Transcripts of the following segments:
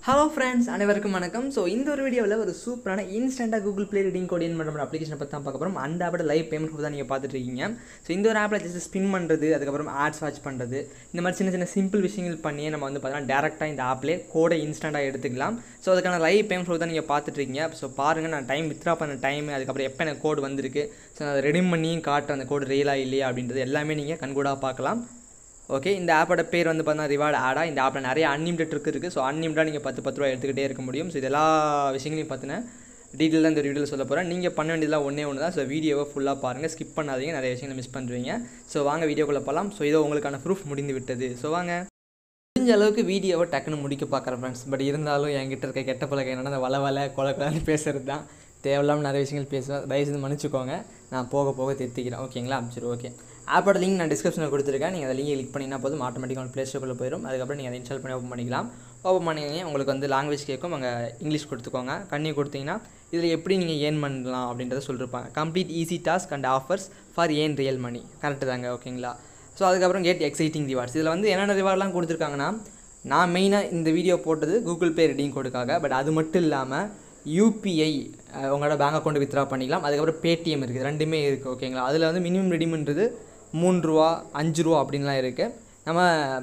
hello friends அனைவருக்கும் வணக்கம் so இந்த ஒரு வீடியோவில் ஒரு சூப்பரான இன்ஸ்டண்ட்டாக கூகுள் ப்ளே ரீடிங் கோடியன் பண்ணுற அப்ளிகேஷனை பற்றி தான் பார்க்க போகிறோம் அந்த ஆப்போட லைவ் பேமெண்ட் தான் நீங்கள் பார்த்துட்டு இருக்கீங்க ஸோ இந்த ஒரு ஆப்பில் ஜஸ்ட் ஸ்பின் பண்ணுறது அதுக்கப்புறம் ஆட்ஸ் வாட்ச் பண்ணுறது இந்த மாதிரி சின்ன சின்ன சிம்பிள் விஷயங்கள் பண்ணியே நம்ம வந்து பார்த்தீங்கன்னா டேரெக்டாக இந்த ஆப்லேயே கோடை இன்ஸ்டண்ட்டாக எடுத்துக்கலாம் ஸோ அதுக்கான லைவ் பேமெண்ட் தான் நீங்கள் பார்த்துட்டு இருக்கீங்க ஸோ பாருங்கள் நான் டைம் வித்ரா பண்ண டைம் அதுக்கப்புறம் எப்போ எனக்கு கோடு வந்திருக்கு ஸோ அதை ரெடிம் பண்ணியும் காட்டுற அந்த கோடு ரியலாக இல்லையா அப்படின்றது எல்லாமே நீங்கள் கண்கூடாக பார்க்கலாம் ஓகே இந்த ஆப்போட பேர் வந்து பார்த்தீங்கன்னா ரிவார்டு ஆடா இந்த ஆப்பில் நிறைய அன்லிமிட்டட் ட்ரிக் இருக்குது ஸோ அன்லிமிட்டாக நீங்கள் பத்து பத்து ரூபா எடுத்துக்கிட்டே இருக்க முடியும் ஸோ இது எல்லா விஷயங்களையும் பார்த்தினா டீட்டெயில் தான் இந்த வீடியோவில் சொல்ல போகிறேன் நீங்கள் பண்ண வேண்டியதெல்லாம் ஒன்றே ஒன்று தான் ஸோ வீடியோவை ஃபுல்லாக பாருங்கள் ஸ்கிப் பண்ணாதீங்க நிறைய விஷயங்களை மிஸ் பண்ணுறீங்க ஸோ வாங்க வீடியோக்குள்ளே போகலாம் ஸோ இதோ உங்களுக்கான ப்ரூஃப் முடிந்து விட்டது ஸோ வாங்க முடிஞ்ச அளவுக்கு வீடியோவை டக்குன்னு முடிக்க பார்க்குறேன் ஃப்ரெண்ட்ஸ் பட் இருந்தாலும் என்கிட்ட இருக்க கெட்ட பழக்கம் என்னென்னா அந்த வள வள கொல கொலன்னு பேசுகிறது தான் தேவையில்லாமல் நிறைய விஷயங்கள் பேசுவேன் தயவுசெய்து மன்னிச்சுக்கோங்க நான் போக போக திருத்திக்கிறேன் ஓகேங்களா சரி ஓகே ஆப்போட லிங்க் நான் டிஸ்கிரிப்ஷனில் கொடுத்துருக்கேன் நீங்கள் அந்த லிங்கை கிளிக் பண்ணிங்கன்னா போதும் ஆட்டோமேட்டிக்காக ப்ளே ஸ்டோரில் போயிடும் அதுக்கப்புறம் நீங்கள் அதை இன்ஸ்டால் பண்ணி ஓப்பன் பண்ணிக்கலாம் ஓப்பன் பண்ணிங்க உங்களுக்கு வந்து லாங்குவேஜ் கேட்கும் அங்கே இங்கிலீஷ் கொடுத்துக்கோங்க கண்ணி கொடுத்தீங்கன்னா இதில் எப்படி நீங்கள் ஏர்ன் பண்ணலாம் அப்படின்றத சொல்லியிருப்பாங்க complete easy task and offers for earn real money correct தாங்க ஓகேங்களா ஸோ அதுக்கப்புறம் கேட் எக்ஸைட்டிங் ரிவார்ட்ஸ் இதில் வந்து என்னென்ன ரிவார்ட்லாம் கொடுத்துருக்காங்கன்னா நான் மெயினாக இந்த வீடியோ போட்டது கூகுள் பே ரெடிங் கோடுக்காக பட் அது மட்டும் இல்லாமல் யூபிஐ உங்களோட பேங்க் அக்கௌண்ட் வித்ரா பண்ணிக்கலாம் அதுக்கப்புறம் பேடிஎம் இருக்குது ரெண்டுமே இருக்குது ஓகேங்களா அதில் வந்து மினிமம் ரெடிம்ன்றது மூணு ரூபா அஞ்சு ரூபா அப்படின்லாம் இருக்குது நம்ம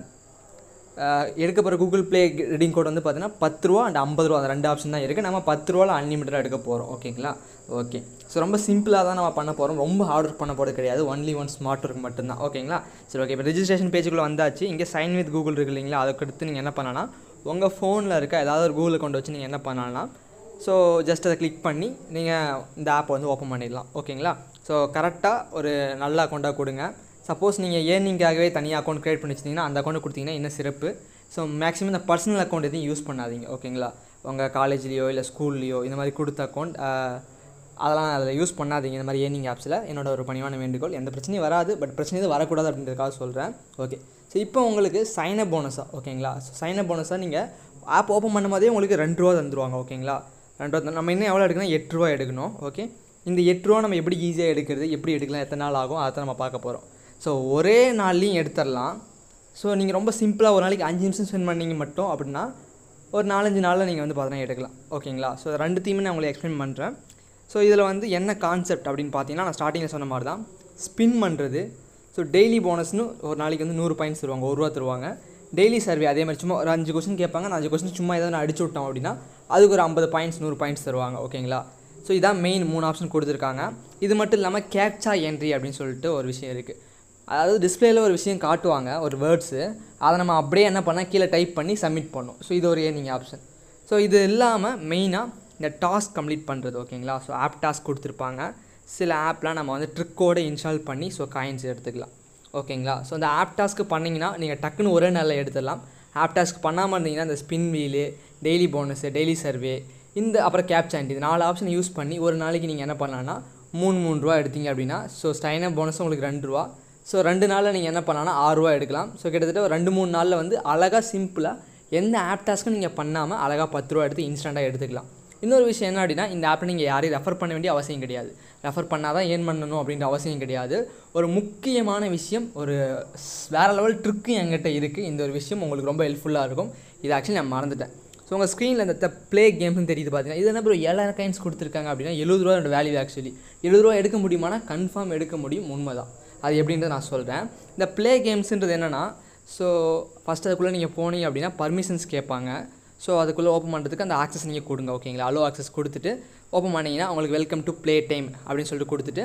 எடுக்க போகிற கூகுள் ப்ளே ரெடிங் கோட் வந்து பார்த்தீங்கன்னா பத்து ரூபா அண்ட் ஐம்பது ரூபா அந்த ரெண்டு ஆப்ஷன் தான் இருக்குது நம்ம பத்து ரூபாவில் அன்லிமிட்டடாக எடுக்க போகிறோம் ஓகேங்களா ஓகே ஸோ ரொம்ப சிம்பிளாக தான் நம்ம பண்ண போகிறோம் ரொம்ப ஹார்ட் ஒர்க் பண்ண போகிறது கிடையாது ஒன்லி ஒன் ஸ்மார்ட் ஒர்க் மட்டும்தான் ஓகேங்களா சரி ஓகே இப்போ ரிஜிஸ்ட்ரேஷன் பேஜுக்குள்ளே வந்தாச்சு இங்கே சைன் வித் கூகுள் இருக்கு இல்லைங்களா அதுக்கு அடுத்து நீங்கள் என்ன பண்ணலாம் உங்கள் ஃபோனில் இருக்க ஏதாவது ஒரு கூகுள் அக்கௌண்ட் வச்சு நீங்கள் என்ன பண்ணலாம் ஸோ ஜஸ்ட் அதை கிளிக் பண்ணி நீங்கள் இந்த ஆப்பை வந்து ஓப்பன் பண்ணிடலாம் ஓகேங்களா ஸோ கரெக்டாக ஒரு நல்ல அக்கௌண்ட்டாக கொடுங்க சப்போஸ் நீங்கள் ஏர்னிங்காகவே தனியாக அக்கௌண்ட் க்ரியேட் பண்ணி வச்சிங்கன்னா அந்த அக்கௌண்ட் கொடுத்தீங்கன்னா இன்னும் சிறப்பு ஸோ மேக்ஸிமம் இந்த பர்சனல் அக்கௌண்ட் எதையும் யூஸ் பண்ணாதீங்க ஓகேங்களா உங்கள் காலேஜ்லேயோ இல்லை ஸ்கூல்லையோ இந்த மாதிரி கொடுத்த அக்கௌண்ட் அதெல்லாம் அதில் யூஸ் பண்ணாதீங்க இந்த மாதிரி ஏர்னிங் ஆப்ஸில் என்னோட ஒரு பணிவான வேண்டுகோள் எந்த பிரச்சனையும் வராது பட் பிரச்சனை எதுவும் வரக்கூடாது அப்படின்றதுக்காக சொல்கிறேன் ஓகே ஸோ இப்போ உங்களுக்கு சைனப் போனஸாக ஓகேங்களா ஸோ சைனப் போனஸாக நீங்கள் ஆப் ஓப்பன் பண்ணும்போதே உங்களுக்கு ரெண்டு ரூபா தந்துருவாங்க ஓகேங்களா ரெண்டு ரூபா நம்ம இன்னும் எவ்வளோ எடுக்கணும் எட்டு ரூபா எடுக்கணும் ஓகே இந்த எட்டு ரூபா நம்ம எப்படி ஈஸியாக எடுக்கிறது எப்படி எடுக்கலாம் எத்தனை நாள் ஆகும் அதை நம்ம பார்க்க போகிறோம் ஸோ ஒரே நாள்லேயும் எடுத்துடலாம் ஸோ நீங்கள் ரொம்ப சிம்பிளாக ஒரு நாளைக்கு அஞ்சு நிமிஷம் ஸ்பெண்ட் பண்ணீங்க மட்டும் அப்படின்னா ஒரு நாலஞ்சு நாளில் நீங்கள் வந்து பார்த்தீங்கன்னா எடுக்கலாம் ஓகேங்களா ஸோ ரெண்டுத்தையுமே நான் உங்களுக்கு எக்ஸ்பிளைன் பண்ணுறேன் ஸோ இதில் வந்து என்ன கான்செப்ட் அப்படின்னு பார்த்தீங்கன்னா நான் ஸ்டார்டிங்கில் சொன்ன மாதிரி தான் ஸ்பின் பண்ணுறது ஸோ டெய்லி போனஸ்னு ஒரு நாளைக்கு வந்து நூறு பாயிண்ட்ஸ் தருவாங்க ஒரு ரூபா தருவாங்க டெய்லி சர்வே அதே மாதிரி சும்மா ஒரு அஞ்சு கொஸ்டின் கேட்பாங்க நான் அஞ்சு கொஸ்டின் சும்மா ஏதாவது நான் அடிச்சு விட்டோம் அப்படின்னா அதுக்கு ஒரு ஐம்பது பாயிண்ட்ஸ் நூறு பாயிண்ட்ஸ் தருவாங்க ஓகேங்களா ஸோ இதான் மெயின் மூணு ஆப்ஷன் கொடுத்துருக்காங்க இது மட்டும் இல்லாமல் கேப்சா என்ட்ரி அப்படின்னு சொல்லிட்டு ஒரு விஷயம் இருக்குது அதாவது டிஸ்பிளேயில் ஒரு விஷயம் காட்டுவாங்க ஒரு வேர்ட்ஸு அதை நம்ம அப்படியே என்ன பண்ணால் கீழே டைப் பண்ணி சப்மிட் பண்ணணும் ஸோ இது ஒரு ஏர்னிங் ஆப்ஷன் ஸோ இது இல்லாமல் மெயினாக இந்த டாஸ்க் கம்ப்ளீட் பண்ணுறது ஓகேங்களா ஸோ ஆப் டாஸ்க் கொடுத்துருப்பாங்க சில ஆப்லாம் நம்ம வந்து ட்ரிக்கோடு இன்ஸ்டால் பண்ணி ஸோ காயின்ஸ் எடுத்துக்கலாம் ஓகேங்களா ஸோ அந்த ஆப் டாஸ்க்கு பண்ணிங்கன்னா நீங்கள் டக்குன்னு ஒரே நாளில் எடுத்துடலாம் ஆப் டாஸ்க் பண்ணாமல் இருந்தீங்கன்னா இந்த spin wheel daily bonus daily survey இந்த அப்புறம் கேப்சாண்ட் இது நாலு ஆப்ஷன் யூஸ் பண்ணி ஒரு நாளைக்கு நீங்கள் என்ன பண்ணலான்னா மூணு மூணு ரூபா எடுத்தீங்க அப்படின்னா ஸோ ஸ்டைனப் போனஸ் உங்களுக்கு ரெண்டு ரூபா ஸோ ரெண்டு நாளில் நீங்கள் என்ன பண்ணலாம்னா ஆறுரூவா எடுக்கலாம் ஸோ கிட்டத்தட்ட ஒரு ரெண்டு மூணு நாளில் வந்து அழகாக சிம்பிளாக எந்த ஆப் டாஸ்க்கும் நீங்கள் பண்ணாமல் அழகாக பத்து ரூபா எடுத்து இன்ஸ்டண்ட்டாக எடுத்துக்கலாம் இன்னொரு விஷயம் என்ன அப்படின்னா இந்த ஆப்பை நீங்கள் யாரையும் ரெஃபர் பண்ண வேண்டிய அவசியம் கிடையாது ரெஃபர் பண்ணால் தான் ஏன் பண்ணணும் அப்படின்ற அவசியம் கிடையாது ஒரு முக்கியமான விஷயம் ஒரு வேறு லெவல் ட்ரிக்கு என்கிட்ட இருக்குது இந்த ஒரு விஷயம் உங்களுக்கு ரொம்ப ஹெல்ப்ஃபுல்லாக இருக்கும் இது ஆக்சுவலி நான் மறந்துட்டேன் ஸோ உங்கள் ஸ்க்ரீனில் இந்த ப்ளே கேம்ஸ்னு தெரியுது பார்த்தீங்கன்னா இது என்ன ப்ரோ ஏழாயிரம் காயின்ஸ் கொடுத்துருக்காங்க அப்படின்னா எழுபது ரூபா வேல்யூ ஆக்சுவலி எழுபது ரூபா எடுக்க முடியுமானா கன்ஃபார்ம் எடுக்க முடியும் உண்மை தான் அது எப்படின்றத நான் சொல்கிறேன் இந்த ப்ளே கேம்ஸுன்றது என்னென்னா ஸோ ஃபஸ்ட் அதுக்குள்ளே நீங்கள் போனீங்க அப்படின்னா பர்மிஷன்ஸ் கேட்பாங்க ஸோ அதுக்குள்ளே ஓப்பன் பண்ணுறதுக்கு அந்த ஆக்சஸ் நீங்கள் கொடுங்க ஓகேங்களா அலோ ஆக்சஸ் கொடுத்துட்டு ஓப்பன் பண்ணிங்கன்னா உங்களுக்கு வெல்கம் டு ப்ளே டைம் அப்படின்னு சொல்லிட்டு கொடுத்துட்டு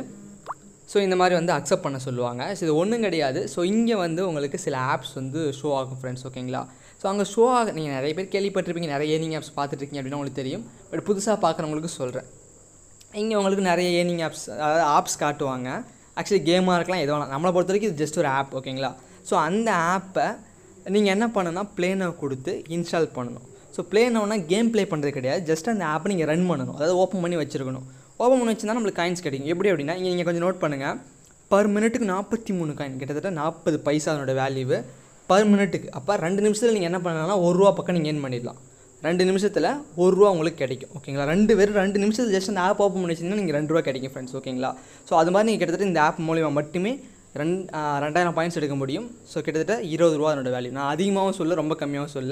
ஸோ இந்த மாதிரி வந்து அக்செப்ட் பண்ண சொல்லுவாங்க ஸோ இது ஒன்றும் கிடையாது ஸோ இங்கே வந்து உங்களுக்கு சில ஆப்ஸ் வந்து ஷோ ஆகும் ஃப்ரெண்ட்ஸ் ஓகேங்களா ஸோ அங்கே ஷோ ஆக நீங்கள் நிறைய பேர் கேள்விப்பட்டிருப்பீங்க நிறைய ஏர்னிங் ஆப்ஸ் பார்த்துட்ருக்கீங்க அப்படின்னு உங்களுக்கு தெரியும் பட் புதுசாக பார்க்குறவங்களுக்கு சொல்கிறேன் இங்கே உங்களுக்கு நிறைய ஏர்னிங் ஆப்ஸ் அதாவது ஆப்ஸ் காட்டுவாங்க ஆக்சுவலி கேமாக இருக்கலாம் எது வேணாம் நம்மளை பொறுத்த வரைக்கும் இது ஜஸ்ட் ஒரு ஆப் ஓகேங்களா ஸோ அந்த ஆப்பை நீங்கள் என்ன பண்ணணும்னா ப்ளேனை கொடுத்து இன்ஸ்டால் பண்ணணும் ஸோ ப்ளேனோன்னா கேம் ப்ளே பண்ணுறது கிடையாது ஜஸ்ட் அந்த ஆப்பை நீங்கள் ரன் பண்ணணும் அதாவது ஓப்பன் பண்ணி வச்சுருக்கணும் ஓப்பன் பண்ணி வச்சுருந்தா நம்மளுக்கு காயின்ஸ் கிடைக்கும் எப்படி அப்படின்னா இங்கே நீங்கள் கொஞ்சம் நோட் பண்ணுங்கள் பர் மினிட்டுக்கு நாற்பத்தி மூணு காயின் கிட்டத்தட்ட நாற்பது பைசா அதனோட வேல்யூவு பர் மினிட்டுக்கு அப்போ ரெண்டு நிமிஷத்தில் நீங்கள் என்ன பண்ணலாம்னா ஒரு ரூபா பக்கம் நீங்கள் ஏர்ன் பண்ணிடலாம் ரெண்டு நிமிஷத்தில் ஒரு ரூபா உங்களுக்கு கிடைக்கும் ஓகேங்களா ரெண்டு பேர் ரெண்டு நிமிஷத்தில் ஜஸ்ட் அந்த ஆப் ஓப்பன் பண்ணி வச்சிங்கன்னா நீங்கள் ரெண்டு ரூபா கிடைக்கும் ஃப்ரெண்ட்ஸ் ஓகேங்களா ஸோ அது மாதிரி நீங்கள் கிட்டத்தட்ட இந்த ஆப் மூலிமா மட்டுமே ரெண்டு ரெண்டாயிரம் பாயிண்ட்ஸ் எடுக்க முடியும் ஸோ கிட்டத்தட்ட இருபது ரூபா அதனோட வேல்யூ நான் அதிகமாகவும் சொல்ல ரொம்ப கம்மியாகவும் சொல்ல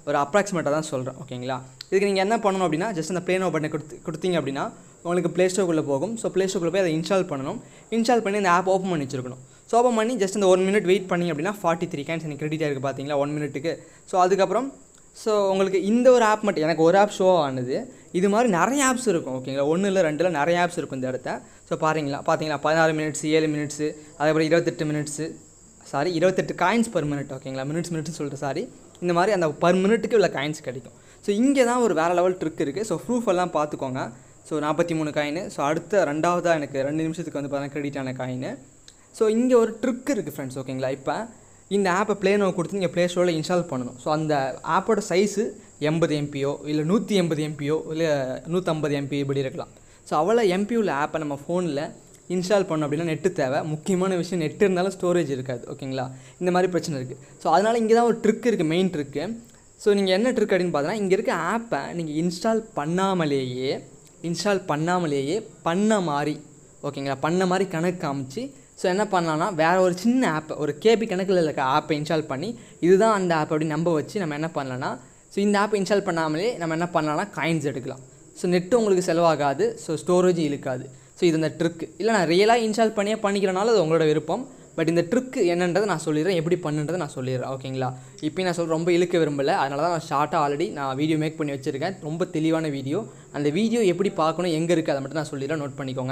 ஒரு அப்ராக்சிமேட்டாக தான் சொல்கிறேன் ஓகேங்களா இதுக்கு நீங்கள் என்ன பண்ணணும் அப்படின்னா ஜஸ்ட் அந்த ப்ளே நோ பட்டனை கொடுத்து கொடுத்தீங்க அப்படின்னா உங்களுக்கு ப்ளே ஸ்டோருக்குள்ளே போகும் ஸோ ப்ளே ஸ்டோருக்குள்ளே போய் அதை இன்ஸ்டால் பண்ணணும் இன்ஸ்டால் பண்ணி அந்த ஆப் ஓப்பன் பண்ணி வச்சிருக்கணும் ஸோ ஓப்பன் பண்ணி ஜஸ்ட் இந்த ஒன் மினிட் வெயிட் பண்ணி அப்படின்னா ஃபார்ட்டி த்ரீ கேன்ஸ் எனக்கு கிரெடிட் ஆயிருக்கு பார்த்தீங்களா ஒன் மினிட்டுக்கு ஸோ அதுக்கப்புறம் ஸோ உங்களுக்கு இந்த ஒரு ஆப் மட்டும் எனக்கு ஒரு ஆப் ஷோ ஆனது இது மாதிரி நிறைய ஆப்ஸ் இருக்கும் ஓகேங்களா ஒன்று இல்லை ரெண்டில் நிறைய ஆப்ஸ் இருக்கும் இந்த இடத்த ஸோ பாருங்களா பார்த்தீங்களா பதினாறு மினிட்ஸ் ஏழு மினிட்ஸு அதுக்கப்புறம் இருபத்தெட்டு மினிட்ஸு சாரி இருபத்தெட்டு காயின்ஸ் பர் மினிட் ஓகேங்களா மினிட்ஸ் மினிட்ஸ் சொல்லிட்டு சாரி இந்த மாதிரி அந்த பர் மினிட்டுக்கு உள்ள காயின்ஸ் கிடைக்கும் ஸோ இங்கே தான் ஒரு வேறு லெவல் ட்ரிக் இருக்குது ஸோ ப்ரூஃப் எல்லாம் பார்த்துக்கோங்க ஸோ நாற்பத்தி மூணு காயின் ஸோ அடுத்த ரெண்டாவதாக எனக்கு ரெண்டு நிமிஷத்துக்கு வந்து பார்த்தீங்கன்னா கிரெடிட் ஆன காயின் ஸோ இங்கே ஒரு ட்ரிக் இருக்குது ஃப்ரெண்ட்ஸ் ஓகேங்களா இப்போ இந்த ஆப்பை ப்ளே நோ கொடுத்து நீங்கள் ப்ளே ஸ்டோரில் இன்ஸ்டால் பண்ணணும் ஸோ அந்த ஆப்போட சைஸு எண்பது எம்பியோ இல்லை நூற்றி எண்பது எம்பியோ இல்லை நூற்றம்பது எம்பி இப்படி இருக்கலாம் ஸோ அவ்வளோ எம்பி உள்ள ஆப்பை நம்ம ஃபோனில் இன்ஸ்டால் பண்ணோம் அப்படின்னா நெட்டு தேவை முக்கியமான விஷயம் நெட் இருந்தாலும் ஸ்டோரேஜ் இருக்காது ஓகேங்களா இந்த மாதிரி பிரச்சனை இருக்குது ஸோ அதனால் இங்கே தான் ஒரு ட்ரிக் இருக்குது மெயின் ட்ரிக்கு ஸோ நீங்கள் என்ன ட்ரிக் அப்படின்னு பார்த்தீங்கன்னா இங்கே இருக்க ஆப்பை நீங்கள் இன்ஸ்டால் பண்ணாமலேயே இன்ஸ்டால் பண்ணாமலேயே பண்ண மாதிரி ஓகேங்களா பண்ண மாதிரி கணக்கு காமிச்சு ஸோ என்ன பண்ணலாம்னா வேறு ஒரு சின்ன ஆப்பை ஒரு கேபி கணக்கில் இருக்க ஆப்பை இன்ஸ்டால் பண்ணி இதுதான் அந்த ஆப் அப்படி நம்ப வச்சு நம்ம என்ன பண்ணலாம்னா ஸோ இந்த ஆப்பை இன்ஸ்டால் பண்ணாமலே நம்ம என்ன பண்ணலாம்னா காயின்ஸ் எடுக்கலாம் ஸோ நெட்டு உங்களுக்கு செலவாகாது ஸோ ஸ்டோரேஜ் இழுக்காது ஸோ இது இந்த ட்ரிக் இல்லை நான் ரியலாக இன்ஸ்டால் பண்ணியே பண்ணிக்கிறனால அது உங்களோட விருப்பம் பட் இந்த ட்ரிக் என்னன்றதை நான் சொல்லிடுறேன் எப்படி பண்ணுன்றதை நான் சொல்லிடுறேன் ஓகேங்களா இப்போ நான் சொல்ல ரொம்ப இழுக்க விரும்பலை அதனால தான் நான் ஷார்ட்டாக ஆல்ரெடி நான் வீடியோ மேக் பண்ணி வச்சுருக்கேன் ரொம்ப தெளிவான வீடியோ அந்த வீடியோ எப்படி பார்க்கணும் எங்கே இருக்குது அதை மட்டும் நான் சொல்லிடுறேன் நோட் பண்ணிக்கோங்க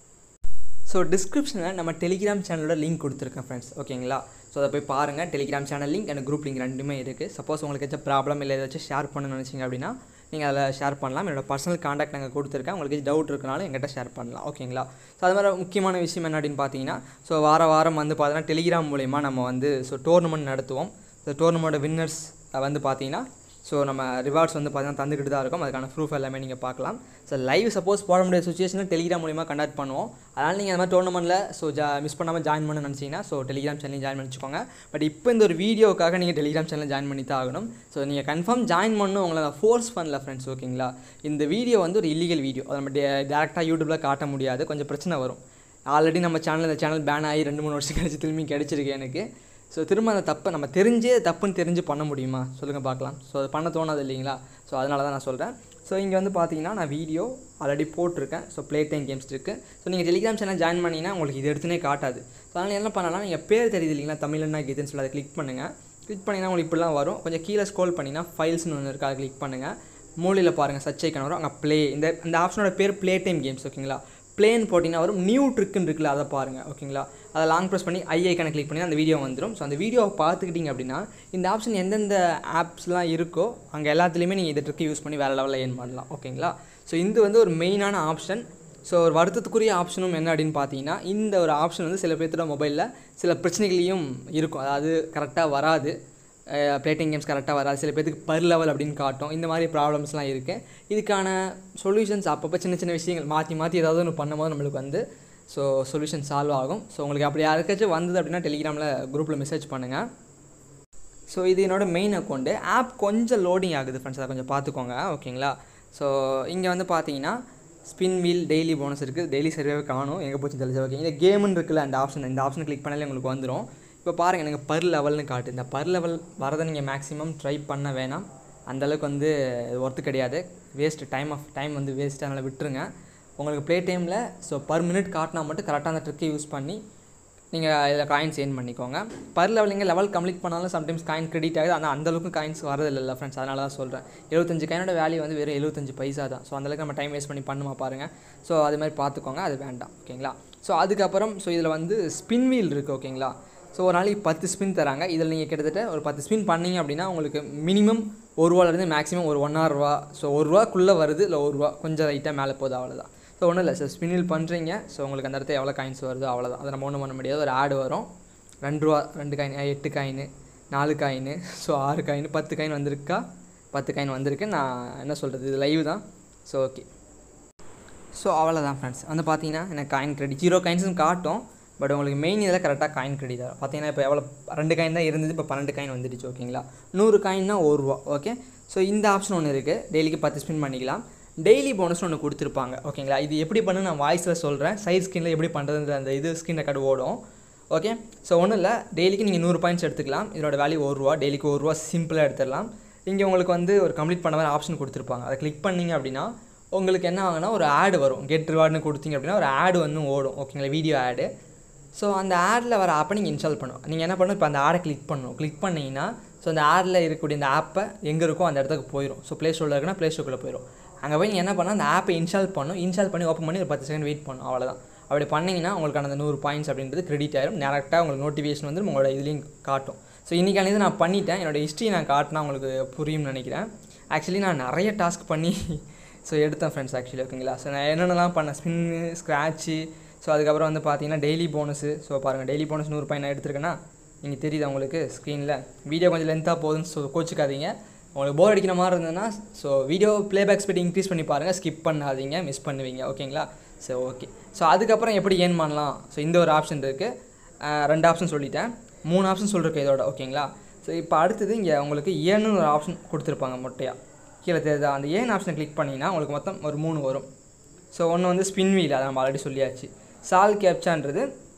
ஸோ டிஸ்கிரிப்ஷனில் நம்ம டெலிகிராம் சேனலோட லிங்க் கொடுத்துருக்கேன் ஃப்ரெண்ட்ஸ் ஓகேங்களா ஸோ அதை போய் பாருங்கள் டெலிகிராம் சேனல் லிங்க் எனக்கு குரூப் லிங்க் ரெண்டுமே இருக்குது சப்போஸ் உங்களுக்கு ஏதாச்சும் ப்ராப்ளம் இல்லை ஏதாச்சும் ஷேர் பண்ணணும்னு நினச்சிங்க அப்படின்னா நீங்கள் அதில் ஷேர் பண்ணலாம் என்னோட பர்சனல் காண்டாக்ட் நாங்கள் கொடுத்துருக்கேன் உங்களுக்கு டவுட் இருக்கனாலும் எங்கிட்ட ஷேர் பண்ணலாம் ஓகேங்களா ஸோ அது மாதிரி முக்கியமான விஷயம் என்ன அப்படின்னு பார்த்தீங்கன்னா ஸோ வார வாரம் வந்து பார்த்தீங்கன்னா டெலிகிராம் மூலயமா நம்ம வந்து ஸோ டோர்னமெண்ட் நடத்துவோம் ஸோ டோர்னமெண்ட் வின்னர்ஸ் வந்து பார்த்தீங்கன்னா ஸோ நம்ம ரிவார்ட்ஸ் வந்து பார்த்தீங்கன்னா தந்துக்கிட்டு தான் இருக்கும் அதுக்கான ப்ரூஃப் எல்லாமே நீங்கள் பார்க்கலாம் ஸோ லைவ் சப்போஸ் போட முடியாத சுச்சுவேஷனில் டெலிகிராம் மூலிமா கண்டக்ட் பண்ணுவோம் அதனால் நீங்கள் அந்த மாதிரி டோர்னமெண்ட்டில் ஸோ ஜா மிஸ் பண்ணாமல் ஜாயின் பண்ண நினச்சிங்கன்னா ஸோ டெலிகிராம் சேனலையும் ஜாயின் பண்ணிச்சுக்கோங்க பட் இப்போ இந்த ஒரு வீடியோக்காக நீங்கள் டெலிகிராம் சேனலில் ஜாயின் பண்ணி தான் ஆகணும் ஸோ நீங்கள் கன்ஃபார்ம் ஜாயின் பண்ணணும் உங்களை நான் ஃபோர்ஸ் பண்ணல ஃப்ரெண்ட்ஸ் ஓகேங்களா இந்த வீடியோ வந்து ஒரு இல்லீகல் வீடியோ அதை நம்ம டேரெக்டாக யூடியூப்பில் காட்ட முடியாது கொஞ்சம் பிரச்சனை வரும் ஆல்ரெடி நம்ம சேனல் இந்த சேனல் பேன் ஆகி ரெண்டு மூணு வருஷம் கழிச்சு திரும்பி கிடச்சிருக்கு எனக்கு ஸோ திரும்ப அந்த தப்பை நம்ம தெரிஞ்சே தப்புன்னு தெரிஞ்சு பண்ண முடியுமா சொல்லுங்கள் பார்க்கலாம் ஸோ அது பண்ண தோணாது இல்லைங்களா ஸோ அதனால தான் நான் சொல்கிறேன் ஸோ இங்கே வந்து பார்த்தீங்கன்னா நான் வீடியோ ஆல்ரெடி போட்டிருக்கேன் ஸோ ப்ளே டைம் கேம்ஸ் இருக்குது ஸோ நீங்கள் டெலிகிராம் சேனல் ஜாயின் பண்ணிங்கன்னா உங்களுக்கு இது எடுத்துனே காட்டாது ஸோ அதனால் என்ன பண்ணலாம் நீங்கள் பேர் தெரியுது இல்லைங்களா தமிழ்னா கீதுன்னு சொல்லி அதை கிளிக் பண்ணுங்கள் கிளிக் பண்ணிங்கன்னா உங்களுக்கு இப்படிலாம் வரும் கொஞ்சம் கீழே ஸ்க்ரோல் பண்ணிங்கன்னா ஃபைல்ஸ்னு ஒன்று இருக்குது அதை கிளிக் பண்ணுங்கள் மூலையில் பாருங்கள் சர்ச் ஐக்கன் வரும் அங்கே ப்ளே இந்த இந்த ஆப்ஷனோட பேர் ப்ளே டைம் கேம்ஸ் ஓகேங்களா பிளேன் போட்டிங்கன்னா வரும் நியூ ட்ரிக்குன்னு இருக்குல்ல அதை பாருங்கள் ஓகேங்களா அதை லாங் ப்ரெஸ் பண்ணி ஐ ஐக்கனை கிளிக் பண்ணி அந்த வீடியோ வந்துடும் ஸோ அந்த வீடியோவை பார்த்துக்கிட்டிங்க அப்படின்னா இந்த ஆப்ஷன் எந்தெந்த ஆப்ஸ்லாம் இருக்கோ அங்கே எல்லாத்துலேயுமே நீங்கள் இந்த ட்ரிக்கு யூஸ் பண்ணி வேறு லெவலில் ஏர்ன் பண்ணலாம் ஓகேங்களா ஸோ இது வந்து ஒரு மெயினான ஆப்ஷன் ஸோ ஒரு வருத்தத்துக்குரிய ஆப்ஷனும் என்ன அப்படின்னு பார்த்தீங்கன்னா இந்த ஒரு ஆப்ஷன் வந்து சில பேர்த்தோட மொபைலில் சில பிரச்சனைகளையும் இருக்கும் அதாவது கரெக்டாக வராது பிளேட்டிங் கேம்ஸ் கரெக்டாக வராது சில பேருக்கு பர் லெவல் அப்படின்னு காட்டும் இந்த மாதிரி ப்ராப்ளம்ஸ்லாம் இருக்குது இதுக்கான சொல்யூஷன்ஸ் அப்பப்போ சின்ன சின்ன விஷயங்கள் மாற்றி மாற்றி ஏதாவது ஒன்று பண்ணும்போது நம்மளுக்கு வந்து ஸோ சொல்யூஷன் சால்வ் ஆகும் ஸோ உங்களுக்கு அப்படி யாருக்காச்சும் வந்தது அப்படின்னா டெலிகிராமில் குரூப்பில் மெசேஜ் பண்ணுங்கள் ஸோ இது என்னோட மெயின் அக்கௌண்ட்டு ஆப் கொஞ்சம் லோடிங் ஆகுது ஃப்ரெண்ட்ஸ் அதை கொஞ்சம் பார்த்துக்கோங்க ஓகேங்களா ஸோ இங்கே வந்து பார்த்தீங்கன்னா ஸ்பின் வீல் டெய்லி போனஸ் இருக்குது டெய்லி சரியாகவே காணும் எங்கே போச்சு தெளிச்சு ஓகே இந்த கேமுன்னு இருக்குல்ல அந்த ஆப்ஷன் இந்த ஆப்ஷன் கிளிக் பண்ணாலே உங்களுக்கு வந்துடும் இப்போ பாருங்கள் எனக்கு பர் லெவல்னு காட்டு இந்த பர் லெவல் வரதை நீங்கள் மேக்ஸிமம் ட்ரை பண்ண வேணாம் அந்தளவுக்கு வந்து ஒர்த்து கிடையாது வேஸ்ட்டு டைம் ஆஃப் டைம் வந்து வேஸ்ட் அதனால் விட்டுருங்க உங்களுக்கு ப்ளே டைமில் ஸோ பர் மினிட் காட்டினா மட்டும் கரெக்டாக அந்த ட்ரிக்கை யூஸ் பண்ணி நீங்கள் இதில் காயின்ஸ் ஏர்ன் பண்ணிக்கோங்க பர் லெவல் நீங்கள் லெவல் கம்ப்ளீட் பண்ணாலும் சம்டைம்ஸ் காயின் கிரெடிட் ஆகுது ஆனால் அந்தளவுக்கு காயின்ஸ் வரதில்லை ஃப்ரெண்ட்ஸ் அதனால தான் சொல்கிறேன் எழுபத்தஞ்சு காயினோட வேல்யூ வந்து வெறும் எழுபத்தஞ்சு பைசா தான் ஸோ அந்தளவுக்கு நம்ம டைம் வேஸ்ட் பண்ணி பண்ணுமா பாருங்கள் ஸோ அது மாதிரி பார்த்துக்கோங்க அது வேண்டாம் ஓகேங்களா ஸோ அதுக்கப்புறம் ஸோ இதில் வந்து ஸ்பின் வீல் இருக்குது ஓகேங்களா ஸோ ஒரு நாளைக்கு பத்து ஸ்பின் தராங்க இதில் நீங்கள் கிட்டத்தட்ட ஒரு பத்து ஸ்பின் பண்ணீங்க அப்படின்னா உங்களுக்கு மினிமம் ஒரு ரூபாலேருந்து மேக்ஸிமம் ஒரு ஒன்றா ரூபா ஸோ ஒரு ரூபாக்குள்ளே வருது இல்லை ஒரு ரூபா கொஞ்சம் லைட்டாக மேலே போகுது அவ்வளோதான் ஸோ ஒன்றும் இல்லை சார் ஸ்பின்னில் பண்ணுறீங்க ஸோ உங்களுக்கு அந்த இடத்துல எவ்வளோ காயின்ஸ் வருதோ அவ்வளோதான் அதை நம்ம ஒன்றும் பண்ண முடியாது ஒரு ஆடு வரும் ரெண்டு ரூபா ரெண்டு காயின் எட்டு காயின் நாலு காயின் ஸோ ஆறு காயின் பத்து காயின் வந்திருக்கா பத்து காயின் வந்திருக்கு நான் என்ன சொல்கிறது இது லைவ் தான் ஸோ ஓகே ஸோ அவ்வளோதான் ஃப்ரெண்ட்ஸ் வந்து பார்த்தீங்கன்னா எனக்கு காயின் கிரெடிட் ஜீரோ காயின்ஸும் காட்டும் பட் உங்களுக்கு மெயின் இதில் கரெக்டாக காயின் கிரெடிட் தரும் பார்த்தீங்கன்னா இப்போ எவ்வளோ ரெண்டு காயின் தான் இருந்தது இப்போ பன்னெண்டு காயின் வந்துடுச்சு ஓகேங்களா நூறு காயின்னா ஒரு ரூபா ஓகே ஸோ இந்த ஆப்ஷன் ஒன்று இருக்குது டெய்லிக்கு பத்து ஸ்பின் பண்ணிக்கலாம் டெய்லி போனஸ்னு ஒன்று கொடுத்துருப்பாங்க ஓகேங்களா இது எப்படி பண்ணு நான் வாய்ஸில் சொல்கிறேன் சைட் ஸ்க்ரீனில் எப்படி பண்ணுறது அந்த இது ஸ்க்ரீன் ரெக்கார்டு ஓடும் ஓகே ஸோ ஒன்றும் இல்லை டெய்லிக்கு நீங்கள் நூறு பாயிண்ட்ஸ் எடுத்துக்கலாம் இதோட வேல்யூ ஒரு ரூபா டெய்லிக்கு ஒரு ரூபா சிம்பிளாக எடுத்துடலாம் இங்கே உங்களுக்கு வந்து ஒரு கம்ப்ளீட் பண்ண மாதிரி ஆப்ஷன் கொடுத்துருப்பாங்க அதை கிளிக் பண்ணீங்க அப்படின்னா உங்களுக்கு என்ன ஆகுனா ஒரு ஆடு வரும் கெட் ரிவார்டுன்னு கொடுத்தீங்க அப்படின்னா ஒரு ஆடு வந்து ஓடும் ஓகேங்களா வீடியோ ஆடு ஸோ அந்த ஆடில் வர ஆப்பை நீங்கள் இன்ஸ்டால் பண்ணணும் நீங்கள் என்ன பண்ணணும் இப்போ அந்த ஆடை கிளிக் பண்ணணும் கிளிக் பண்ணிங்கன்னா ஸோ அந்த ஆடில் இருக்கக்கூடிய அந்த ஆப்பை எங்கே இருக்கோ அந்த இடத்துக்கு போயிடும் ஸோ ப்ளே ஸ்டோரில் இருக்குன்னா ப்ளே ஸ்டோருக்குள்ளே போயிடும் அங்கே போய் நீங்கள் என்ன பண்ணால் அந்த ஆப்பை இன்ஸ்டால் பண்ணணும் இன்ஸ்டால் பண்ணி ஓப்பன் பண்ணி ஒரு பத்து செகண்ட் வெயிட் பண்ணணும் அவ்வளோதான் அப்படி பண்ணிங்கன்னா உங்களுக்கு அந்த நூறு பாயிண்ட்ஸ் அப்படின்றது கிரெடிட் ஆயிரும் டேரெக்டாக உங்களுக்கு நோட்டிஃபிகேஷன் வந்து உங்களோட இதுலேயும் காட்டும் ஸோ இன்றைக்கான இது நான் பண்ணிட்டேன் என்னோட ஹிஸ்ட்ரி நான் காட்டினா உங்களுக்கு புரியும்னு நினைக்கிறேன் ஆக்சுவலி நான் நிறைய டாஸ்க் பண்ணி ஸோ எடுத்தேன் ஃப்ரெண்ட்ஸ் ஆக்சுவலி ஓகேங்களா ஸோ நான் என்னென்னலாம் பண்ணேன் ஸ்பின்னு ஸ்க்ராட்சு ஸோ அதுக்கப்புறம் வந்து பார்த்தீங்கன்னா டெய்லி போனஸு ஸோ பாருங்கள் டெய்லி போனஸ் நூறு பாயிண்ட் நான் எடுத்திருக்கேன்னா நீங்கள் தெரியுது உங்களுக்கு ஸ்க்ரீனில் வீடியோ கொஞ்சம் லென்த்தாக போகுதுன்னு ஸோ கோச்சிக்காதீங்க உங்களுக்கு போர் அடிக்கிற மாதிரி இருந்ததுன்னா so video playback speed increase பண்ணி பாருங்கள் ஸ்கிப் பண்ணாதீங்க மிஸ் பண்ணுவீங்க ஓகேங்களா ஸோ ஓகே ஸோ அதுக்கப்புறம் எப்படி ஏர்ன் பண்ணலாம் ஸோ இந்த ஒரு ஆப்ஷன் இருக்குது ரெண்டு ஆப்ஷன் சொல்லிட்டேன் மூணு ஆப்ஷன் சொல்லியிருக்கேன் இதோட ஓகேங்களா ஸோ இப்போ அடுத்தது இங்கே உங்களுக்கு ஏன்னு ஒரு ஆப்ஷன் கொடுத்துருப்பாங்க மொட்டையாக கீழே தெரியுதா அந்த ஏன் ஆப்ஷனை கிளிக் பண்ணிங்கன்னா உங்களுக்கு மொத்தம் ஒரு மூணு வரும் ஸோ ஒன்று வந்து ஸ்பின் வீல் அதை நம்ம ஆல்ரெடி சொல்லியாச்சு சால் கேப்சான்றது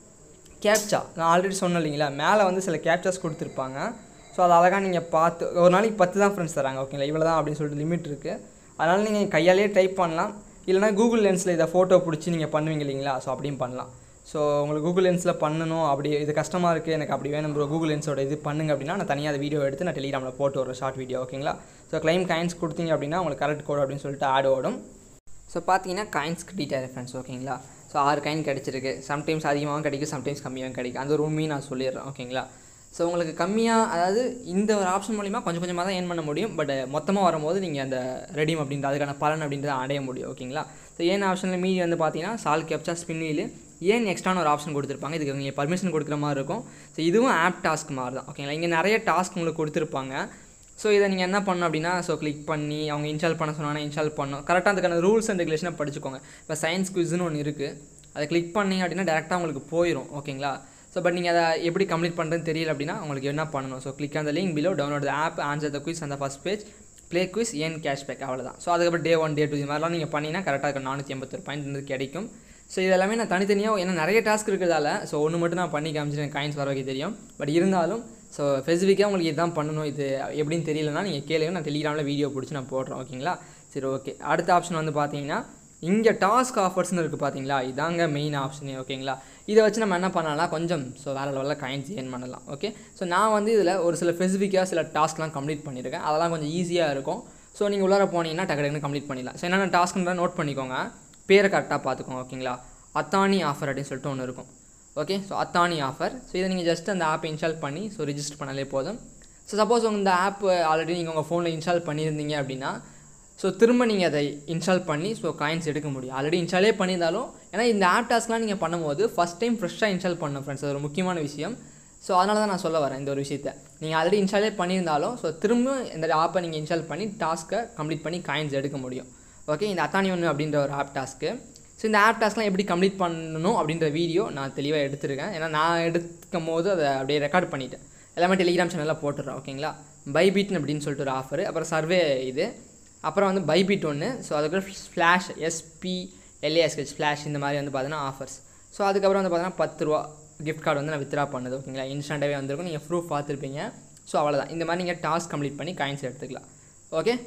கேப்சா நான் ஆல்ரெடி சொன்னேன் இல்லைங்களா மேலே வந்து சில கேப்சாஸ் கொடுத்துருப்பாங்க ஸோ அது அழகாக நீங்கள் பார்த்து ஒரு நாளைக்கு பத்து தான் ஃப்ரெண்ட்ஸ் தராங்க ஓகேங்களா இவ்வளோ தான் அப்படின்னு சொல்லிட்டு லிமிட் இருக்குது அதனால் நீங்கள் கையாலேயே டைப் பண்ணலாம் இல்லைனா கூகுள் லென்ஸில் இதை ஃபோட்டோ பிடிச்சி நீங்கள் பண்ணுவீங்க இல்லைங்களா ஸோ அப்படியும் பண்ணலாம் ஸோ உங்களுக்கு கூகுள் லென்ஸில் பண்ணணும் அப்படி இது கஷ்டமாக இருக்குது எனக்கு அப்படி வேணும் ப்ரோ கூகுள் லென்ஸோட இது பண்ணுங்க அப்படின்னா நான் தனியாக அந்த வீடியோ எடுத்து நான் டெலிகிராமில் போட்டு வரேன் ஷார்ட் வீடியோ ஓகேங்களா ஸோ கிளைம் காயின்ஸ் கொடுத்தீங்க அப்படின்னா உங்களுக்கு கரெக்ட் கோட் அப்படின்னு சொல்லிட்டு ஆட் ஓடும் ஸோ பார்த்தீங்கன்னா காயின்ஸ் கிரெடிட் ஃப்ரெண்ட்ஸ் ஓகேங்களா ஸோ ஆறு காயின் கிடச்சிருக்கு சம்டைம்ஸ் அதிகமாகவும் கிடைக்கும் சம்டைம்ஸ் கம்மியாகவும் கிடைக்கும் அந்த ஒரு உண்மையும் நான் சொல்லிடுறேன் ஓகேங்களா ஸோ உங்களுக்கு கம்மியாக அதாவது இந்த ஒரு ஆப்ஷன் மூலிமா கொஞ்சம் கொஞ்சமாக தான் ஏர்ன் பண்ண முடியும் பட் மொத்தமாக வரும்போது நீங்கள் அந்த ரெடீம் அப்படின்ற அதுக்கான பலன் அப்படின்றத அடைய முடியும் ஓகேங்களா ஸோ ஏன் ஆப்ஷனில் மீதி வந்து பார்த்தீங்கன்னா சால் கேப்சா ஸ்பின்னில் ஏன் எக்ஸ்ட்ரான ஒரு ஆப்ஷன் கொடுத்துருப்பாங்க இதுக்கு நீங்கள் பர்மிஷன் கொடுக்குற மாதிரி இருக்கும் ஸோ இதுவும் ஆப் டாஸ்க் மாதிரி தான் ஓகேங்களா இங்கே நிறைய டாஸ்க் உங்களுக்கு கொடுத்துருப்பாங்க ஸோ இதை நீங்கள் என்ன பண்ணணும் அப்படின்னா ஸோ கிளிக் பண்ணி அவங்க இன்ஸ்டால் பண்ண சொன்னாங்கன்னா இன்ஸ்டால் பண்ணணும் கரெக்டாக அதுக்கான ரூல்ஸ் அண்ட் ரெகுலேஷனை படிச்சுக்கோங்க இப்போ சயின்ஸ் குவிஸ்னு ஒன்று இருக்குது அதை கிளிக் பண்ணீங்க அப்படின்னா டேரெக்டாக உங்களுக்கு போயிடும் ஓகேங்களா ஸோ பட் நீங்கள் அதை எப்படி கம்ப்ளீட் பண்ணுறதுன்னு தெரியல அப்படின்னா உங்களுக்கு என்ன பண்ணணும் ஸோ கிளிக் அந்த link below download app answer the quiz அந்த first page play quiz earn cashback அவ்வளோதான் ஸோ அதுக்கப்புறம் டே ஒன் டே டூ இது மாதிரிலாம் நீங்கள் பண்ணிங்கன்னா கரெக்டாக இருக்கும் நானூற்றி எண்பத்தொரு பாயிண்ட் வந்து கிடைக்கும் ஸோ இது எல்லாமே நான் தனித்தனியாக ஏன்னா நிறைய டாஸ்க் இருக்கிறதால ஸோ ஒன்று மட்டும் நான் பண்ணி காமிச்சிட்டு காயின்ஸ் வர வைக்க தெரியும் பட் இருந்தாலும் ஸோ ஸ்பெசிஃபிக்காக உங்களுக்கு இதுதான் பண்ணணும் இது எப்படின்னு தெரியலனா நீங்கள் கேளுங்க நான் டெலிகிராமில் வீடியோ பிடிச்சி நான் போடுறேன் ஓகேங்களா சரி ஓகே அடுத்த ஆப்ஷன் வந்து பார்த்தீங்கன்னா இங்கே டாஸ்க் ஆஃபர்ஸ்னு இருக்குது பார்த்தீங்களா இதாங்க மெயின் ஆப்ஷனே ஓகேங்களா இதை வச்சு நம்ம என்ன பண்ணலாம் கொஞ்சம் ஸோ வேறு லெவலில் காயின்ஸ் ஏர்ன் பண்ணலாம் ஓகே ஸோ நான் வந்து இதில் ஒரு சில ஸ்பெசிஃபிக்காக சில டாஸ்க்லாம் கம்ப்ளீட் பண்ணியிருக்கேன் அதெல்லாம் கொஞ்சம் ஈஸியாக இருக்கும் ஸோ நீங்கள் உள்ளார போனீங்கன்னா டக்கு டக்குன்னு கம்ப்ளீட் பண்ணிடலாம் ஸோ என்னென்ன டாஸ்க்குன்றதை நோட் பண்ணிக்கோங்க பேரை கரெக்டாக பார்த்துக்கோங்க ஓகேங்களா அத்தானி ஆஃபர் அப்படின்னு சொல்லிட்டு ஒன்று இருக்கும் ஓகே ஸோ அத்தானி ஆஃபர் ஸோ இதை நீங்கள் ஜஸ்ட் அந்த ஆப்பை இன்ஸ்டால் பண்ணி ஸோ ரிஜிஸ்டர் பண்ணாலே போதும் ஸோ சப்போஸ் உங்கள் இந்த ஆப் ஆல்ரெடி நீங்கள் உங்கள் ஃபோனில் இன்ஸ்டால் பண்ணியிருந்தீங்க அப்படின்னா ஸோ திரும்ப நீங்கள் அதை இன்ஸ்டால் பண்ணி ஸோ காயின்ஸ் எடுக்க முடியும் ஆல்ரெடி இன்ஸ்டாலே பண்ணியிருந்தாலும் ஏன்னா இந்த ஆப் டாஸ்க்லாம் நீங்கள் பண்ணும்போது ஃபஸ்ட் டைம் ஃப்ரெஷ்ஷாக இன்ஸ்டால் பண்ணணும் ஃப்ரெண்ட்ஸ் அது ஒரு முக்கியமான விஷயம் ஸோ அதனால தான் நான் சொல்ல வரேன் இந்த ஒரு விஷயத்தை நீங்கள் ஆல்ரெடி இன்ஸ்டாலே பண்ணியிருந்தாலும் ஸோ திரும்ப இந்த ஆப்பை நீங்கள் இன்ஸ்டால் பண்ணி டாஸ்க்கை கம்ப்ளீட் பண்ணி காயின்ஸ் எடுக்க முடியும் ஓகே இந்த அத்தானி ஒன்று அப்படின்ற ஒரு ஆப் டாஸ்க்கு ஸோ இந்த ஆப் டாஸ்க்லாம் எப்படி கம்ப்ளீட் பண்ணணும் அப்படின்ற வீடியோ நான் தெளிவாக எடுத்திருக்கேன் ஏன்னா நான் எடுக்கும் போது அதை அப்படியே ரெக்கார்ட் பண்ணிட்டேன் எல்லாமே டெலிகிராம் சேனலில் போட்டுடுறேன் ஓகேங்களா பைபீட்னு அப்படின்னு சொல்லிட்டு ஒரு ஆஃபர் அப்புறம் சர்வே இது அப்புறம் வந்து பைபீட் ஒன்று ஸோ அதுக்கப்புறம் ஃப்ளாஷ் எஸ்பி எல்ஏஎஸ்ஹெச் ஃப்ளாஷ் இந்த மாதிரி வந்து பார்த்தீங்கன்னா ஆஃபர்ஸ் ஸோ அதுக்கப்புறம் வந்து பார்த்தீங்கன்னா பத்து ரூபா கிஃப்ட் கார்டு வந்து நான் வித்ரா பண்ணுது ஓகேங்களா இன்ஸ்டண்ட்டாகவே வந்திருக்கும் நீங்கள் ப்ரூஃப் பார்த்துருப்பீங்க ஸோ அவ்வளோதான் இந்த மாதிரி நீங்கள் டாஸ்க் கம்ப்ளீட் பண்ணி காயின்ஸ் எடுத்துக்கலாம் ஓகே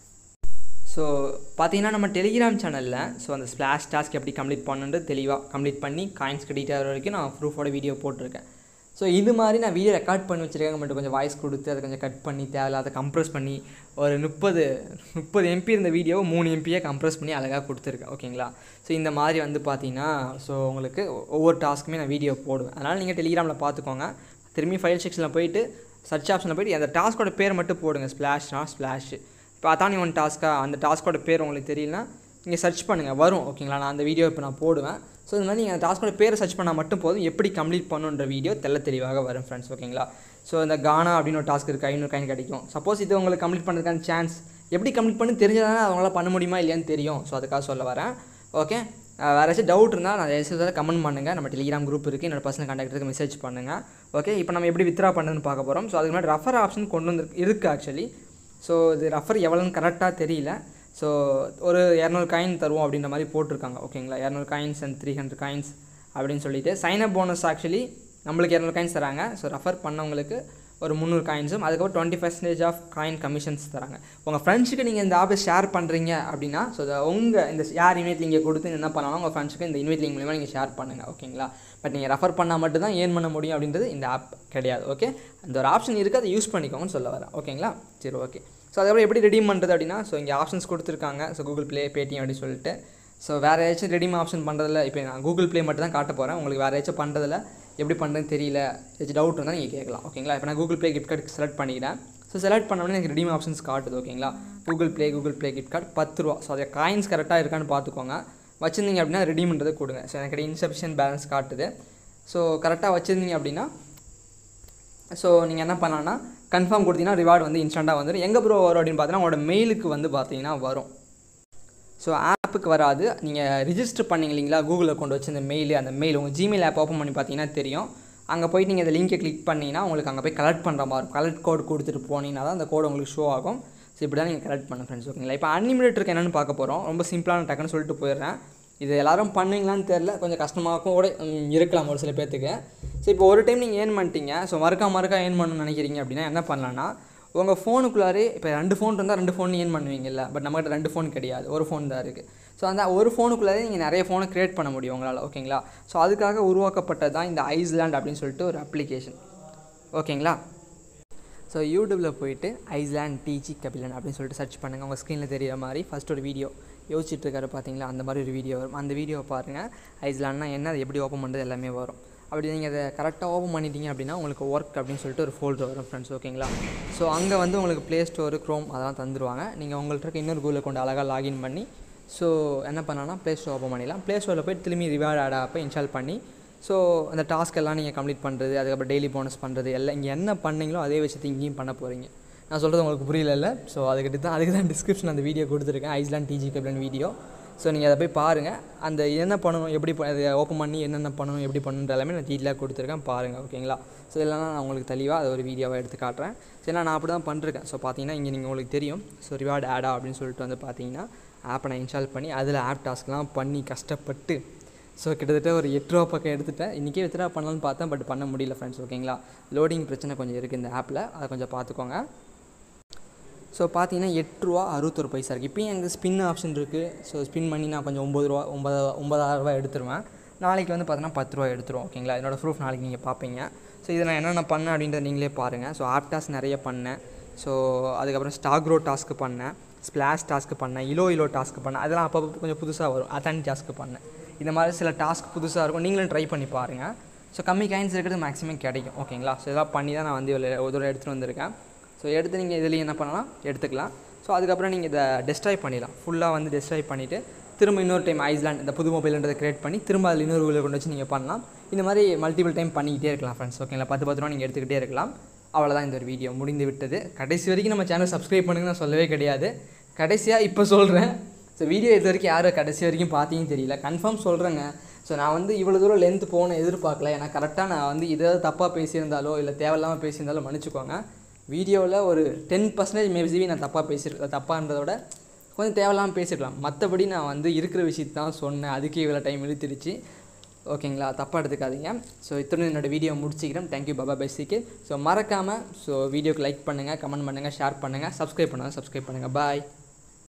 ஸோ பார்த்தீங்கன்னா நம்ம டெலிகிராம் சேனலில் ஸோ அந்த ஸ்ப்ளாஷ் டாஸ்க் எப்படி கம்ப்ளீட் பண்ணணுன்றது தெளிவாக கம்ப்ளீட் பண்ணி காயின்ஸ் கிரெடிட் ஆகிற வரைக்கும் நான் ப்ரூஃபோட வீடியோ போட்டிருக்கேன் ஸோ இது மாதிரி நான் வீடியோ ரெக்கார்ட் பண்ணி வச்சுருக்கேன் மட்டும் கொஞ்சம் வாய்ஸ் கொடுத்து அதை கொஞ்சம் கட் பண்ணி தேவையில்லாத கம்ப்ரஸ் பண்ணி ஒரு முப்பது முப்பது எம்பி இருந்த வீடியோவை மூணு எம்பியை கம்ப்ரஸ் பண்ணி அழகாக கொடுத்துருக்கேன் ஓகேங்களா ஸோ இந்த மாதிரி வந்து பார்த்தீங்கன்னா ஸோ உங்களுக்கு ஒவ்வொரு டாஸ்க்குமே நான் வீடியோ போடுவேன் அதனால் நீங்கள் டெலிகிராமில் பார்த்துக்கோங்க திரும்பி ஃபைல் செக்ஷனில் போயிட்டு சர்ச் ஆப்ஷனில் போயிட்டு அந்த டாஸ்க்கோட பேர் மட்டும் போடுங்க ஸ்ப்ளாஷ்னா ஸ்ப்ளாஷ் இப்போ அத்தானி ஒன் டாஸ்க்கா அந்த டாஸ்க்கோட பேர் உங்களுக்கு தெரியலனா நீங்கள் சர்ச் பண்ணுங்கள் வரும் ஓகேங்களா நான் அந்த வீடியோ இப்போ நான் போடுவேன் ஸோ இந்த மாதிரி நீங்கள் அந்த டாஸ்க்கோட பேரை சர்ச் பண்ணால் மட்டும் போதும் எப்படி கம்ப்ளீட் பண்ணுன்ற வீடியோ தெல்ல தெளிவாக வரும் ஃப்ரெண்ட்ஸ் ஓகேங்களா ஸோ இந்த கானா அப்படின்னு ஒரு டாஸ்க் இருக்குது ஐநூறு காயின் கிடைக்கும் சப்போஸ் இது உங்களுக்கு கம்ப்ளீட் பண்ணுறதுக்கான சான்ஸ் எப்படி கம்ப்ளீட் பண்ணி தெரிஞ்சதானே அவங்களால பண்ண முடியுமா இல்லையான்னு தெரியும் ஸோ அதுக்காக சொல்ல வரேன் ஓகே வேறு ஏதாச்சும் டவுட் இருந்தால் நான் ஏதாச்சும் கமெண்ட் பண்ணுங்கள் நம்ம டெலிகிராம் குரூப் இருக்குது என்னோட பர்சனல் கான்டாக்டுக்கு மெசேஜ் பண்ணுங்கள் ஓகே இப்போ நம்ம எப்படி வித்ரா பண்ணுறதுன்னு பார்க்க போகிறோம் ஸோ அதுக்கு முன்னாடி ரெஃபர் ஆப்ஷன் கொண்டு வந்து இருக்குது ஆக்சுவலி ஸோ இது ரெஃபர் எவ்வளோன்னு கரெக்டாக தெரியல ஸோ ஒரு இரநூறு காயின் தருவோம் அப்படின்ற மாதிரி போட்டிருக்காங்க ஓகேங்களா இரநூறு coins and three hundred coins அப்படின்னு சொல்லிட்டு சைன் அப் போனஸ் ஆக்சுவலி நம்மளுக்கு இரநூறு காயின்ஸ் தராங்க ஸோ ரெஃபர் பண்ணவங்களுக்கு ஒரு முந்நூறு காயின்ஸும் அதுக்கப்புறம் twenty percentage of coin commissions தராங்க உங்கள் ஃப்ரெண்ட்ஸுக்கு நீங்கள் இந்த ஆப்பை ஷேர் பண்ணுறீங்க அப்படின்னா ஸோ உங்கள் இந்த யார் இன்வைட் லிங்கை கொடுத்து என்ன பண்ணலாம் உங்கள் ஃப்ரெண்ட்ஸுக்கு இந்த இன்வைட் லிங்க் மூலிமா நீங்கள் ஷேர் பண்ணுங்கள் ஓகேங்களா பட் நீங்கள் ரெஃபர் பண்ணால் மட்டும் தான் ஏர்ன் பண்ண முடியும் அப்படின்றது இந்த ஆப் கிடையாது ஓகே அந்த ஒரு ஆப்ஷன் இருக்குது அதை யூஸ் பண்ணிக்கோங்கன்னு சொல்ல வரேன் ஓகேங்களா சரி ஓகே ஸோ அதுக்கப்புறம் எப்படி ரெடீம் பண்ணுறது அப்படின்னா ஸோ இங்கே ஆப்ஷன்ஸ் கொடுத்துருக்காங்க ஸோ கூகுள் ப்ளே பேடிஎம் அப்படின்னு சொல்லிட்டு ஸோ வேறு ஏதாச்சும் ரெடீம் ஆப்ஷன் பண்ணுறதுல இப்போ நான் கூகுள் ப்ளே மட்டும் தான் காட்ட போகிறேன் உங்களுக்கு வேறு ஏதாச்சும் பண்ணுறதுல எப்படி பண்ணுறதுன்னு தெரியல ஏதாச்சும் டவுட் இருந்தால் நீங்கள் கேட்கலாம் ஓகேங்களா இப்போ நான் Google Play gift card select பண்ணிக்கிறேன் ஸோ செலக்ட் பண்ணோடனே எனக்கு ரெடீம் ஆப்ஷன்ஸ் காட்டுது ஓகேங்களா Google Play Google Play gift card பத்து ரூபா ஸோ அதை காயின்ஸ் கரெக்டாக இருக்கான்னு பார்த்துக்கோங்க வச்சுருந்தீங்க அப்படின்னா ரெடீம்ன்றதை கொடுங்க ஸோ எனக்கு இன்சஃபிஷியன்ட் பேலன்ஸ் காட்டுது ஸோ கரெக்டாக வச்சுருந்தீங்க அப்படின்னா ஸோ நீங்கள் என்ன பண்ணலாம்னா கன்ஃபார்ம் கொடுத்தீங்கன்னா ரிவார்டு வந்து இன்ஸ்டண்ட்டாக வந்துடும் எங்கே ப்ரோ வரும் அப்படின்னு பார்த்தீங்கன்னா உங்களோட மெயிலுக்கு வந்து பார்த்தீங்கன்னா வரும் ஸோ ஆப்புக்கு வராது நீங்கள் ரிஜிஸ்டர் பண்ணீங்க இல்லைங்களா கூகுள் அக்கௌண்ட் வச்சு இந்த மெயில் அந்த மெயில் உங்கள் ஜிமெயில் ஆப் ஓப்பன் பண்ணி பார்த்தீங்கன்னா தெரியும் அங்கே போயிட்டு நீங்கள் இந்த லிங்கை கிளிக் பண்ணிங்கன்னா உங்களுக்கு அங்கே போய் கலெக்ட் பண்ணுற மாதிரி இருக்கும் கலெக்ட் கோட் கொடுத்துட்டு போனீங்கன்னா தான் அந்த கோட் உங்களுக்கு ஷோ ஆகும் ஸோ இப்படி தான் நீங்கள் கலெக்ட் பண்ண ஃப்ரெண்ட்ஸ் ஓகேங்களா இப்போ அன்லிமிட்டட் இருக்கு என்னென்னு பார்க்க போகிறோம் ரொம்ப சிம்பிளான டக்குன்னு சொல்லிட்டு போயிடுறேன் இது எல்லாரும் பண்ணுவீங்களான்னு தெரில கொஞ்சம் கஷ்டமாகவும் கூட ம், இருக்கலாம் ஒரு சில பேர்த்துக்கு ஸோ இப்போ ஒரு டைம் நீங்கள் ஏர்ன் பண்ணிட்டீங்க ஸோ மறுக்கா மறுக்கா ஏர்ன் பண்ணணும்னு நினைக்கிறீங்க அப்படின்னா என்ன பண்ணலான்னா உங்கள் ஃபோனுக்குள்ளாரே இப்போ ரெண்டு ஃபோன் இருந்தால் ரெண்டு ஃபோன் ஏர்ன் பண்ணுவீங்கல்ல பட் நம்மகிட்ட ரெண்டு ஃபோன் கிடையாது ஒரு ஃபோன் தான் இருக்குது ஸோ அந்த ஒரு ஃபோனுக்குள்ளாரே நீங்கள் நிறைய ஃபோனை க்ரியேட் பண்ண முடியும் உங்களால் ஓகேங்களா ஸோ அதுக்காக உருவாக்கப்பட்டது தான் இந்த ஐஸ்லேண்ட் அப்படின்னு சொல்லிட்டு ஒரு அப்ளிகேஷன் ஓகேங்களா ஸோ யூடியூப்பில் போயிட்டு ஐஸ்லேண்ட் டிஜி கபிலன் அப்படின்னு சொல்லிட்டு சர்ச் பண்ணுங்கள் உங்கள் ஸ்க்ரீனில் தெரியிற மாதிரி ஃபஸ்ட் ஒரு வீடியோ யோசிச்சுட்டு இருக்காரு பார்த்தீங்களா அந்த மாதிரி ஒரு வீடியோ வரும் அந்த வீடியோவை பாருங்கள் ஐஸ்லேண்ட்னா என்ன அது எப்படி ஓப்பன் பண்ணுறது எல்லாமே வரும் அப்படி நீங்கள் அதை கரெக்டாக ஓப்பன் பண்ணிட்டீங்க அப்படின்னா உங்களுக்கு ஒர்க் அப்படின்னு சொல்லிட்டு ஒரு ஃபோல்டர் வரும் ஃப்ரெண்ட்ஸ் ஓகேங்களா ஸோ அங்கே வந்து உங்களுக்கு ப்ளே ஸ்டோரு க்ரோம் அதெல்லாம் தந்துருவாங்க நீங்கள் உங்கள்கிட்ட இருக்க இன்னொரு கூகுளில் கொண்டு அழகாக லாகின் பண்ணி ஸோ என்ன பண்ணலாம்னா ப்ளே ஸ்டோர் ஓப்பன் பண்ணிடலாம் ப்ளே ஸ்டோரில் போய் திரும்பி ரிவார்ட் ஆட் ஆப்பை இன்ஸ்டால் பண்ணி ஸோ அந்த டாஸ்க் எல்லாம் நீங்கள் கம்ப்ளீட் பண்ணுறது அதுக்கப்புறம் டெய்லி போனஸ் பண்ணுறது எல்லாம் இங்கே என்ன பண்ணீங்களோ அதே விஷயத்தை இங்கேயும் பண்ண போகிறீங்க நான் சொல்கிறது உங்களுக்கு புரியல ஸோ அதுக்கிட்ட தான் அதுக்கு தான் டிஸ்கிரிப்ஷன் அந்த வீடியோ கொடுத்துருக்கேன் ஐஸ்லாண்ட் டிஜி கப்ளன் வீடியோ ஸோ நீங்கள் அதை போய் பாருங்கள் அந்த என்ன பண்ணணும் எப்படி ப- அதை ஓப்பன் பண்ணி என்னென்ன பண்ணணும் எப்படி பண்ணணுன்ற எல்லாமே நான் டீட்டெயிலாக கொடுத்துருக்கேன் பாருங்கள் ஓகேங்களா ஸோ இதெல்லாம் நான் உங்களுக்கு தெளிவாக அதை ஒரு வீடியோவாக எடுத்து காட்டுறேன் சரி நான் அப்படி தான் பண்ணிருக்கேன் ஸோ பார்த்தீங்கன்னா இங்கே நீங்கள் உங்களுக்கு தெரியும் ஸோ ரிவார்டு ஆடா அப்படின்னு சொல்லிட்டு வந்து பார்த்தீங்கன்னா ஆப்பை நான் இன்ஸ்டால் பண்ணி அதில் ஆப் டாஸ்க்லாம் பண்ணி கஷ்டப்பட்டு ஸோ கிட்டத்தட்ட ஒரு எட்டு ரூபா பக்கம் எடுத்துட்டேன் இன்றைக்கே வித்ரா பண்ணலாம்னு பார்த்தேன் பட் பண்ண முடியல ஃப்ரெண்ட்ஸ் ஓகேங்களா லோடிங் பிரச்சனை கொஞ்சம் இருக்குது இந்த ஆப்பில் அதை கொஞ்சம் பார்த்துக்கோங்க ஸோ பார்த்தீங்கன்னா எட்டு ரூபா அறுபத்தொரு பைசா இருக்குது இப்போயும் எங்கள் ஸ்பின் ஆப்ஷன் இருக்குது ஸோ ஸ்பின் பண்ணி நான் கொஞ்சம் ஒம்பது ரூபா ஒம்பது ஒம்பதாயிரம் ரூபா எடுத்துருவேன் நாளைக்கு வந்து பார்த்தீங்கன்னா பத்து ரூபா எடுத்துருவோம் ஓகேங்களா என்னோட ப்ரூஃப் நாளைக்கு நீங்கள் பார்ப்பீங்க ஸோ இதை நான் என்னென்ன பண்ணேன் அப்படின்றத நீங்களே பாருங்கள் ஸோ ஆப் டாஸ்க் நிறைய பண்ணேன் ஸோ அதுக்கப்புறம் ஸ்டாக் க்ரோ டாஸ்க்கு பண்ணேன் ஸ்ப்ளாஷ் டாஸ்க்கு பண்ணேன் இலோ இலோ டாஸ்க்கு பண்ணேன் அதெல்லாம் அப்பப்போ கொஞ்சம் புதுசாக வரும் அத்தானி டாஸ்க்கு பண்ணேன் இந்த மாதிரி சில டாஸ்க் புதுசாக இருக்கும் நீங்களும் ட்ரை பண்ணி பாருங்கள் ஸோ கம்மி காயின்ஸ் இருக்கிறது மேக்ஸிமம் கிடைக்கும் ஓகேங்களா ஸோ இதெல்லாம் பண்ணி தான் நான் வந்து இவ்வளோ ஒரு தடவை எடுத்துகிட்டு வந்திருக்கேன் ஸோ எடுத்து நீங்கள் இதுலேயும் என்ன பண்ணலாம் எடுத்துக்கலாம் ஸோ அதுக்கப்புறம் நீங்கள் இதை டெஸ்ட்ராய் பண்ணிடலாம் ஃபுல்லாக வந்து டெஸ்ட்ராய் பண்ணிவிட்டு திரும்ப இன்னொரு டைம் ஐஸ்லாண்ட் இந்த புது மொபைல்ன்றதை கிரியேட் பண்ணி திரும்ப அதில் இன்னொரு உள்ள கொண்டு வச்சு நீங்கள் பண்ணலாம் இந்த மாதிரி மல்டிபிள் டைம் பண்ணிக்கிட்டே இருக்கலாம் ஃப்ரெண்ட்ஸ் ஓகேங்களா பத்து பத்து ரூபா நீங்கள் எடுத்துக்கிட்டே இருக்கலாம் அவ்வளோதான் இந்த ஒரு வீடியோ முடிந்து விட்டது கடைசி வரைக்கும் நம்ம சேனல் சப்ஸ்கிரைப் பண்ணுங்க நான் சொல்லவே கிடையாது கடைசியாக இப்போ சொல்கிறேன் ஸோ வீடியோ இது வரைக்கும் யாரும் கடைசி வரைக்கும் பார்த்தீங்கன்னு தெரியல கன்ஃபார்ம் சொல்கிறேங்க ஸோ நான் வந்து இவ்வளோ தூரம் லென்த் போன எதிர்பார்க்கல ஏன்னா கரெக்டாக நான் வந்து ஏதாவது தப்பாக பேசியிருந்தாலோ இல்லை தேவையில்லாமல் பேசியிருந்தாலோ மன்னிச்சுக்கோங்க வீடியோவில் ஒரு டென் பர்சன்டேஜ் மேபி நான் தப்பாக பேசியிருக்கேன் தப்பான்றத விட கொஞ்சம் தேவையில்லாமல் பேசிருக்கலாம் மற்றபடி நான் வந்து இருக்கிற விஷயத்தை தான் சொன்னேன் அதுக்கே இவ்வளோ டைம் இழுத்துருச்சு ஓகேங்களா தப்பாக எடுத்துக்காதீங்க ஸோ இத்தனை என்னோட வீடியோ முடிச்சிக்கிறேன் தேங்க்யூ பாபா பேசிக்கு ஸோ மறக்காமல் ஸோ வீடியோக்கு லைக் பண்ணுங்கள் கமெண்ட் பண்ணுங்கள் ஷேர் பண்ணுங்கள் சப்ஸ்கிரைப் பண்ணுங்கள் சப்ஸ்கிரைப் பண்ணுங்கள் பாய்